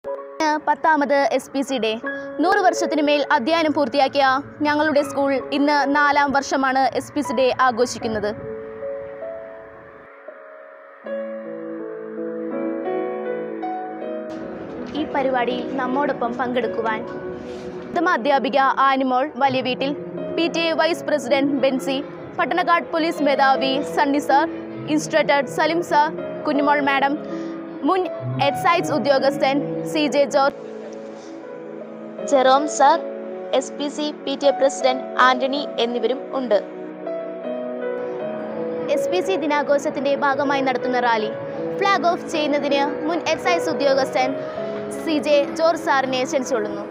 ഇന്ന് പത്താമത് S P C day നൂറ് വർഷത്തിനു മേൽ അധ്യയനം പൂർത്തിയാക്കിയ ഞങ്ങളുടെ സ്കൂൾ ഇന്ന് നാലാം വർഷമാണ് എസ് പി സി ഡേ ആഘോഷിക്കുന്നത് ഈ പരിപാടിയിൽ നമ്മോടൊപ്പം പങ്കെടുക്കുവാൻ പ്രഥമ അധ്യാപിക ആനിമോൾ വലിയ വീട്ടിൽ P T A vice president Benzy Pattanakkad police മേധാവി Sunny sir instructor Salim sir Kunjumol madam മുൻ എക്സൈസ് ഉദ്യോഗസ്ഥൻ C J George Jerome sir S P C P T A president Antony എന്നിവരും ഉണ്ട് എസ് പി സി ദിനാഘോഷത്തിന്റെ ഭാഗമായി നടത്തുന്ന റാലി ഫ്ലാഗ് ഓഫ് ചെയ്യുന്നതിന് മുൻ എക്സൈസ് ഉദ്യോഗസ്ഥൻ സി ജെ ജോർജ് സാറിനെ ക്ഷണിച്ചുകൊള്ളുന്നു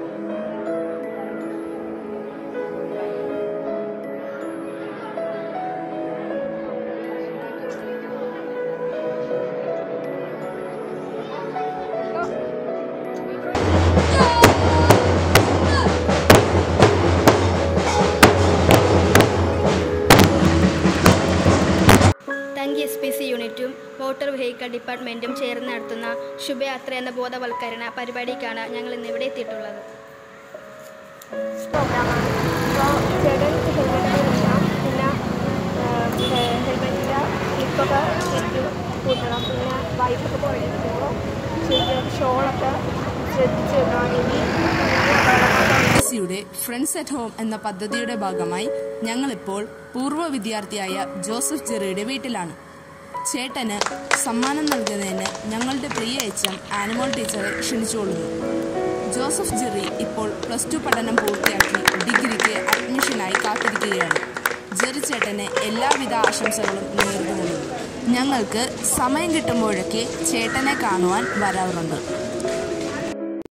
തങ്കി എസ് പി സി യൂണിറ്റും മോട്ടോർ വെഹിക്കിൾ ഡിപ്പാർട്ട്മെൻറ്റും ചേർന്ന് നടത്തുന്ന ശുഭയാത്ര എന്ന ബോധവൽക്കരണ പരിപാടിക്കാണ് ഞങ്ങൾ ഇന്ന് ഇവിടെ എത്തിയിട്ടുള്ളത് പ്രോഗ്രാമാണ് അപ്പോൾ ചേട്ടൻ ഹെൽമെറ്റ് വെക്കണം പിന്നെ ഹെൽമെറ്റിൻ്റെ ക്ലിപ്പൊക്കെ ശരിക്കും കൂട്ടണം പിന്നെ വൈപ്പൊക്കെ പുറകിരിക്കുമ്പോൾ ശരിക്കും ഷോളൊക്കെ ശ്രദ്ധിച്ച് വെക്കണം ഇനി സിയുടെ ഫ്രണ്ട്സ് അറ്റ് ഹോം എന്ന പദ്ധതിയുടെ ഭാഗമായി ഞങ്ങളിപ്പോൾ പൂർവ്വ വിദ്യാർത്ഥിയായ ജോസഫ് ജെറിയുടെ വീട്ടിലാണ് ചേട്ടന് സമ്മാനം നൽകുന്നതിന് ഞങ്ങളുടെ പ്രിയ എച്ച് എം ആനിമോൾ ടീച്ചറെ ക്ഷണിച്ചുകൊള്ളുന്നു ജോസഫ് ജെറി ഇപ്പോൾ പ്ലസ് ടു പഠനം പൂർത്തിയാക്കി ഡിഗ്രിക്ക് അഡ്മിഷനായി കാത്തിരിക്കുകയാണ് ജെറി ചേട്ടന് എല്ലാവിധ ആശംസകളും നേർന്നുകൊള്ളുന്നു ഞങ്ങൾക്ക് സമയം കിട്ടുമ്പോഴൊക്കെ ചേട്ടനെ കാണുവാൻ വരാറുണ്ട്